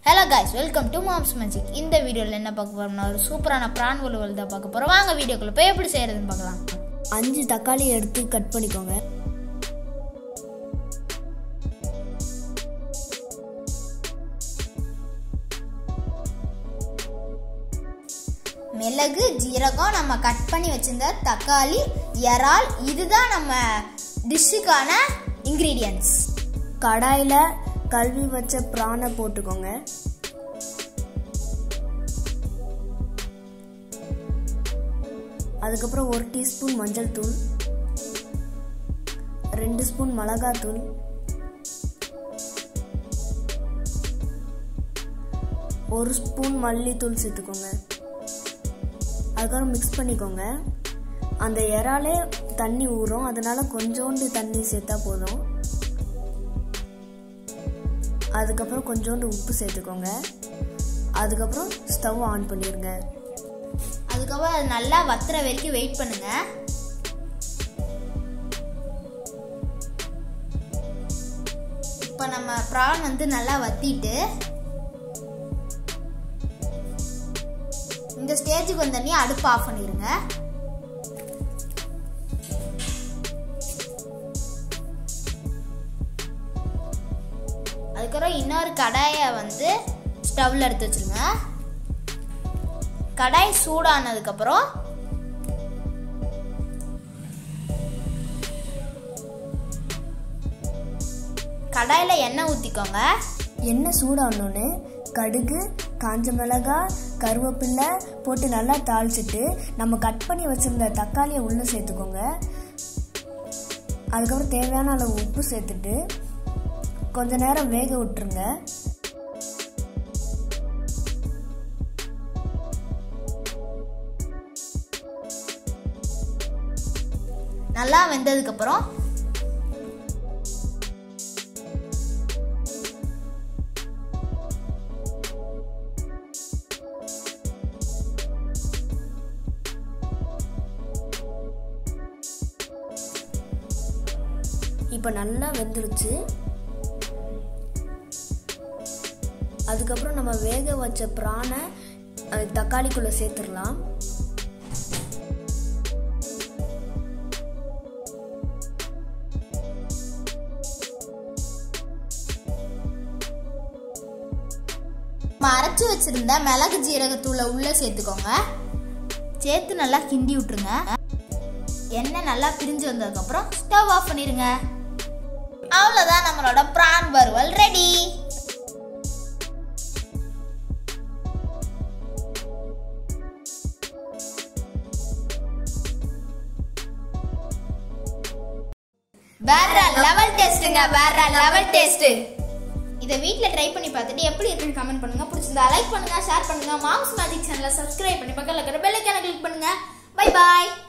hello guys welcome to mom's magic இந்த வீடியோவில் என்ன பார்க்க போறோம்னா ஒரு சூப்பரான பிரான் உழுவல் தான் பார்க்க போகிறோம் வாங்க வீடியோக்குள்ள போய் எப்படி செய்யறதுன்னு பார்க்கலாம் அஞ்சு தக்காளி எடுத்து கட் பண்ணிக்கோங்க மிளகு ஜீரகம் நம்ம கட் பண்ணி வச்சிருந்த தக்காளி இறால் இதுதான் நம்ம டிஷ்ஷுக்கான இன்க்ரீடியன்ஸ் கடாயில் கழுவி வச்ச பிரானை போட்டுக்கோங்க அதுக்கப்புறம் ஒரு டீஸ்பூன் மஞ்சள் தூள் ரெண்டு ஸ்பூன் மிளகாத்தூள் ஒரு ஸ்பூன் மல்லித்தூள் சேர்த்துக்கோங்க அதுக்கப்புறம் மிக்ஸ் பண்ணிக்கோங்க அந்த இறாலே தண்ணி ஊறும் அதனால கொஞ்சோண்டு தண்ணி சேர்த்தா போதும் அதுக்கப்புறம் கொஞ்சோண்டு உப்பு சேர்த்துக்கோங்க அதுக்கப்புறம் ஸ்டவ் ஆன் பண்ணிடுங்க அதுக்கப்புறம் அது நல்லா வத்துற வரைக்கும் வெயிட் பண்ணுங்க இப்போ நம்ம ப்ரான் வந்து நல்லா வத்திட்டு இந்த ஸ்டேஜுக்கு வந்தோடனே அடுப்பு ஆஃப் பண்ணிடுங்க அதுக்கப்புறம் இன்னொரு கடாயை வந்து ஸ்டவ்ல எடுத்து வச்சிருங்க கடாய் சூடானதுக்கப்புறம் கடாயில் எண்ணெய் ஊற்றிக்கோங்க எண்ணெய் சூடானோன்னு கடுகு காஞ்ச மிளகாய் கருவேப்பிலை போட்டு நல்லா தாளிச்சிட்டு நம்ம கட் பண்ணி வச்சிருந்த தக்காளியை உள்ளே சேர்த்துக்கோங்க அதுக்கப்புறம் தேவையான அளவு உப்பு சேர்த்துட்டு கொஞ்ச நேரம் வேக விட்டுருங்க நல்லா வெந்ததுக்கப்புறம் இப்போ நல்லா வெந்துருச்சு அதுக்கப்புறம் நம்ம வேக வச்ச பிரானை அது தக்காளிக்குள்ளே சேர்த்துடலாம் நம்ம அரைச்சி வச்சிருந்த மிளகு ஜீரகத்தூளை உள்ள சேர்த்துக்கோங்க சேர்த்து நல்லா கிண்டி விட்டுருங்க எண்ணெய் நல்லா பிரிஞ்சு வந்ததுக்கப்புறம் ஸ்டவ் ஆஃப் பண்ணிடுங்க அவ்வளோதான் நம்மளோட பிரான் வறுவல் ரெடி வேற லெவல் டேஸ்ட்டுங்க வேற லெவல் டேஸ்ட்டு இதை வீட்டில் ட்ரை பண்ணி பார்த்துட்டு எப்படி இருக்குன்னு கமெண்ட் பண்ணுங்க பிடிச்சிருந்தா லைக் பண்ணுங்க ஷேர் பண்ணுங்க மாம்ஸ் மேஜிக் சேனலை சப்ஸ்கிரைப் பண்ணி பக்கத்தில் இருக்கிற பெல் ஐக்கான கிளிக் பண்ணுங்க பை பாய்